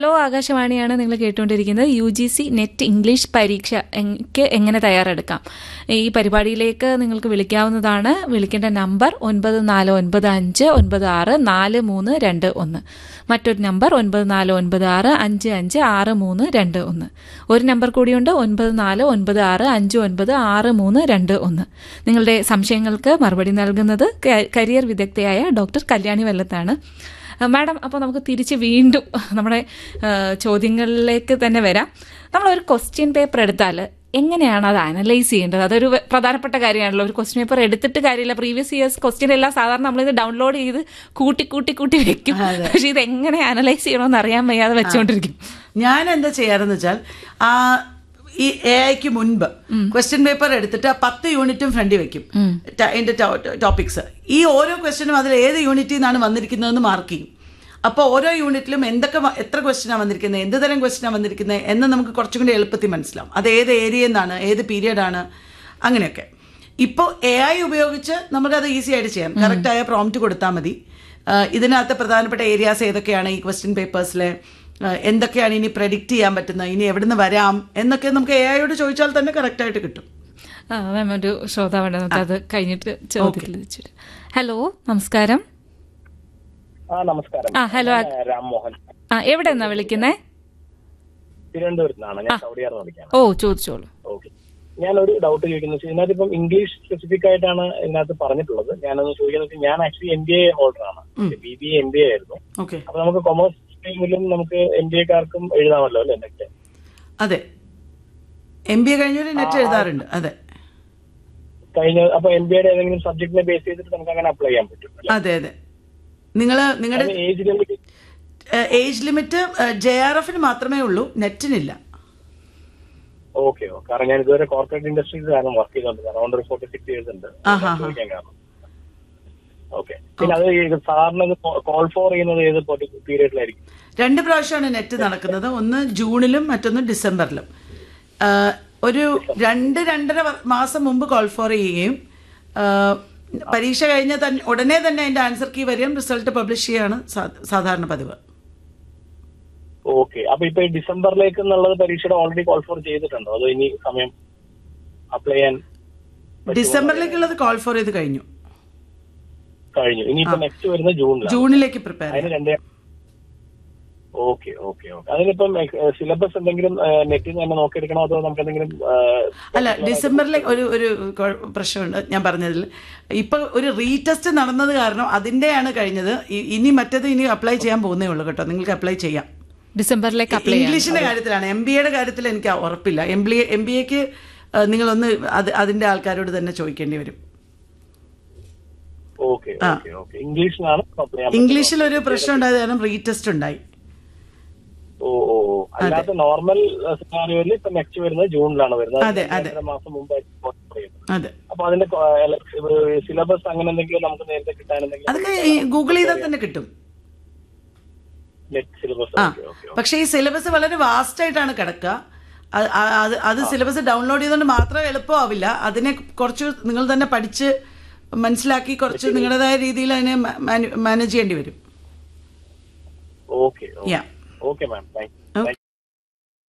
Hello ആകാശവാണിയാണ് നിങ്ങൾ കേട്ടുകൊണ്ടിരിക്കുന്നത് U G C NET English പരീക്ഷ എനിക്ക് എങ്ങനെ തയ്യാറെടുക്കാം ഈ പരിപാടിയിലേക്ക് നിങ്ങൾക്ക് വിളിക്കാവുന്നതാണ് വിളിക്കേണ്ട നമ്പർ ഒൻപത് നാല് ഒൻപത് അഞ്ച് ഒൻപത് ആറ് നാല് മൂന്ന് രണ്ട് ഒന്ന് മറ്റൊരു നമ്പർ ഒൻപത് നാല് ഒൻപത് ആറ് അഞ്ച് അഞ്ച് ആറ് മൂന്ന് രണ്ട് ഒന്ന് ഒരു നമ്പർ കൂടിയുണ്ട് ഒൻപത് നാല് ഒൻപത് ആറ് അഞ്ച് ഒൻപത് ആറ് മൂന്ന് രണ്ട് ഒന്ന് നിങ്ങളുടെ സംശയങ്ങൾക്ക് മറുപടി നൽകുന്നത് ക- കരിയർ വിദഗ്ധയായ ഡോക്ടർ കല്യാണി വെല്ലത്താണ് മാഡം അപ്പോൾ നമുക്ക് തിരിച്ച് വീണ്ടും നമ്മുടെ ആ, ചോദ്യങ്ങളിലേക്ക് തന്നെ വരാം നമ്മളൊരു ക്വസ്റ്റ്യൻ പേപ്പർ എടുത്താൽ എങ്ങനെയാണ് അത് അനലൈസ് ചെയ്യേണ്ടത് അതൊരു വ- പ്രധാനപ്പെട്ട കാര്യമാണല്ലോ ഒരു ക്വസ്റ്റ്യൻ പേപ്പർ എടുത്തിട്ട് കാര്യമില്ല പ്രീവിയസ് ഇയേഴ്സ് ക്വസ്റ്റ്യൻ എല്ലാം സാധാരണ നമ്മളിത് ഡൗൺലോഡ് ചെയ്ത് കൂട്ടി കൂട്ടി കൂട്ടി വെക്കും പക്ഷെ ഇത് എങ്ങനെ അനലൈസ് ചെയ്യണമെന്ന് അറിയാൻ വയ്യാതെ വെച്ചുകൊണ്ടിരിക്കും ഞാൻ എന്താ ചെയ്യാറെന്ന് വെച്ചാൽ ആ ഈ എ ഐക്ക് മുൻപ് ക്വസ്റ്റ്യൻ പേപ്പർ എടുത്തിട്ട് ആ പത്ത് യൂണിറ്റും ഫ്രണ്ടിൽ വെക്കും ട- അതിന്റെ ടോപ്പിക്സ് ഈ ഓരോ ക്വസ്റ്റ്യനും അതിൽ ഏത് യൂണിറ്റിൽ നിന്നാണ് വന്നിരിക്കുന്നതെന്ന് മാർക്ക് ചെയ്യും അപ്പോൾ ഓരോ യൂണിറ്റിലും എന്തൊക്കെ വ- എത്ര ക്വസ്റ്റ്യനാണ് വന്നിരിക്കുന്നത് എന്ത് തരം ക്വസ്റ്റ്യനാണ് വന്നിരിക്കുന്നത് എന്ന് നമുക്ക് കുറച്ചും കൂടി എളുപ്പത്തിൽ മനസ്സിലാവും അത് ഏത് ഏരിയയിൽ നിന്നാണ് ഏത് പീരിയഡാണ് അങ്ങനെയൊക്കെ ഇപ്പോൾ എ ഐ ഉപയോഗിച്ച് നമുക്കത് ഈസി ആയിട്ട് ചെയ്യാം കറക്റ്റായ പ്രോംപ്റ്റ് കൊടുത്താൽ മതി ആ, ഇതിനകത്ത് പ്രധാനപ്പെട്ട ഏരിയാസ് ഏതൊക്കെയാണ് ഈ ക്വസ്റ്റ്യൻ പേപ്പേഴ്സിലെ എന്തൊക്കെയാണ് ഇനി പ്രഡിക്റ്റ് ചെയ്യാൻ പറ്റുന്നത് ഇനി എവിടുന്ന് വരാം എന്നൊക്കെ നമുക്ക് എ ഐയോട് ചോദിച്ചാൽ തന്നെ കറക്റ്റായിട്ട് കിട്ടും ആ മാം ഒരു ശ്രോതാവുണ്ട് നമുക്ക് അത് കഴിഞ്ഞിട്ട് ചോദ്യത്തിൽ വെച്ചിട്ട് ഹലോ നമസ്കാരം ആ നമസ്കാരം ആ, ഹലോ. ഞാൻ രാംമോഹൻ ആ എവിടെ നിന്നാ വിളിക്കുന്നേ തിരുവനന്തപുരത്ത് നിന്നാണ് ഞാൻ സൗദിയാർന്ന് വിളിക്കാണ് ഓ ചോദിച്ചോളൂ ഓക്കെ ഞാനൊരു ഡൗട്ട് ചോദിക്കുന്നത് വെച്ചാൽ ഇതിനകത്ത് ഇപ്പം ഇംഗ്ലീഷ് സ്പെസിഫിക് ആയിട്ടാണ് ഇതിനകത്ത് പറഞ്ഞിട്ടുള്ളത് ഞാനൊന്ന് ചോദിക്കുന്നത് വെച്ചാൽ ഞാൻ actually M B A holder ആണ് B B A M B A ആയിരുന്നു ഓക്കെ അപ്പൊ നമുക്ക് കൊമേഴ്സ് സ്ട്രീമിലും നമുക്ക് എം ബി എക്കാർക്കും എഴുതാമല്ലോ അല്ലേ നെറ്റ് അതെ എം ബി എ കഴിഞ്ഞൊരു നെറ്റ് എഴുതാറുണ്ട് അതെ കഴിഞ്ഞ അപ്പൊ എം ബി എയുടെ ഏതെങ്കിലും സബ്ജക്റ്റിനെ ബേസ് ചെയ്തിട്ട് നമുക്ക് അങ്ങനെ അപ്ലൈ ചെയ്യാൻ പറ്റും അല്ലേ? അതെ അതെ നിങ്ങൾ നിങ്ങളുടെ അതിന് age limit age limit J R എഫിന് മാത്രമേ ഉള്ളൂ നെറ്റിനില്ല ഓക്കെ ഓ കാരണം ഞാൻ ഇതുവരെ കോർപ്പറേറ്റ് ഇൻഡസ്ട്രീസിലാണ് വർക്ക് ചെയ്തോണ്ട് അറൗണ്ട് ഒരു ഫോർട്ടി സിക്സ് ഇയേഴ്സ് ഉണ്ട് ആഹാ. ചോദിക്കാൻ കാരണം ഓക്കെ പിന്നെ അത് ഈ സാറിന് കോൾ ഫോർ ചെയ്യുന്നത് ഏത് പീരീഡിലായിരിക്കും രണ്ട് പ്രാവശ്യമാണ് നെറ്റ് നടക്കുന്നത് ഒന്ന് ജൂണിലും മറ്റൊന്ന് ഡിസംബറിലും ആ, ഒരു രണ്ട് രണ്ടര വ- മാസം മുമ്പ് കോൾ ഫോർ ചെയ്യുകയും ആ, പരീക്ഷ കഴിഞ്ഞ തന്നെ ഉടനെ തന്നെ അതിന്റെ ആൻസർ കീ വരികയും റിസൾട്ട് പബ്ലിഷ് ചെയ്യുകയാണ് സാ- സാധാരണ പതിവ് ഓക്കെ അപ്പൊ ഇപ്പൊ ഈ ഡിസംബറിലേക്ക് എന്നുള്ളത് പരീക്ഷയുടെ ഓൾറെഡി കോൾ ഫോർ ചെയ്തിട്ടുണ്ടോ അതോ ഇനി സമയം അപ്ലൈ ചെയ്യാൻ ഡിസംബറിലേക്കുള്ളത് കോൾ ഫോർ ചെയ്ത് കഴിഞ്ഞു കഴിഞ്ഞു ഇനിയിപ്പോ നെക്സ്റ്റ് വരുന്ന ജൂണിലാണ് ജൂണിലേക്ക് പ്രിപ്പയർ അതിന് രണ്ട് ഓക്കെ ഓക്കെ ഓക്കെ അതിനിപ്പം സിലബസ് എന്തെങ്കിലും നെറ്റിൽ നിന്ന് തന്നെ നോക്കിയെടുക്കണോ അതോ നമുക്ക് എന്തെങ്കിലും അല്ല ഡിസംബറിലെ ഒരു ഒരു കൊ- പ്രശ്നമുണ്ട് ഞാൻ പറഞ്ഞതിൽ ഇപ്പൊ ഒരു റീടെസ്റ്റ് നടന്നത് കാരണം അതിന്റെയാണ് കഴിഞ്ഞത് ഇ- ഇനി മറ്റേത് ഇനി അപ്ലൈ ചെയ്യാൻ പോകുന്നേ ഉള്ളൂ കേട്ടോ നിങ്ങൾക്ക് അപ്ലൈ ചെയ്യാം ഡിസംബറിലേക്ക് അപ്ലൈ ചെയ്യാം ഇംഗ്ലീഷിന്റെ കാര്യത്തിലാണ് എം ബി എയുടെ കാര്യത്തിൽ എനിക്ക് ഉറപ്പില്ല എം ബി എം ബി എക്ക് നിങ്ങളൊന്ന് അത് അതിന്റെ ആൾക്കാരോട് തന്നെ ചോദിക്കേണ്ടി വരും ഓക്കെ ഓക്കെ ഓക്കെ ഇംഗ്ലീഷിലാണ് അപ്ലൈ ചെയ്യാൻ ഇംഗ്ലീഷിൽ ഒരു പ്രശ്നം ഉണ്ടായത് കാരണം റീടെസ്റ്റ് ഉണ്ടായി ഓ ഓ ഓ അല്ലാത്ത നോർമൽ സിനാരിയോയിൽ ഇപ്പൊ നെക്സ്റ്റ് വരുന്നത് ജൂണിലാണ് വരുന്നത് അതെ, അതെ. രണ്ടര മാസം മുമ്പായിരിക്കും qualify ചെയ്യുന്നത്. അതെ അപ്പൊ അതിന്റെ സിലബസ് അങ്ങനെ എന്തെങ്കിലും നമുക്ക് നേരത്തെ കിട്ടാൻ എന്തെങ്കിലും അതൊക്കെ ഈ ഗൂഗിൾ ചെയ്താൽ തന്നെ കിട്ടും നെറ്റ് സിലബസ് ആ ഓക്കെ ഓക്കെ പക്ഷേ ഈ സിലബസ് വളരെ വാസ്റ്റ് ആയിട്ടാണ് കിടക്കുക അത് ആ- അത് അത് സിലബസ് ഡൗൺലോഡ് ചെയ്തുകൊണ്ട് മാത്രം എളുപ്പമാവില്ല അതിനെ കുറച്ച് നിങ്ങൾ തന്നെ പഠിച്ച് മനസ്സിലാക്കി കുറച്ച് നിങ്ങളുടേതായ രീതിയിൽ അതിനെ മാനേജ് ചെയ്യേണ്ടി വരും okay Yeah. Okay ma'am thank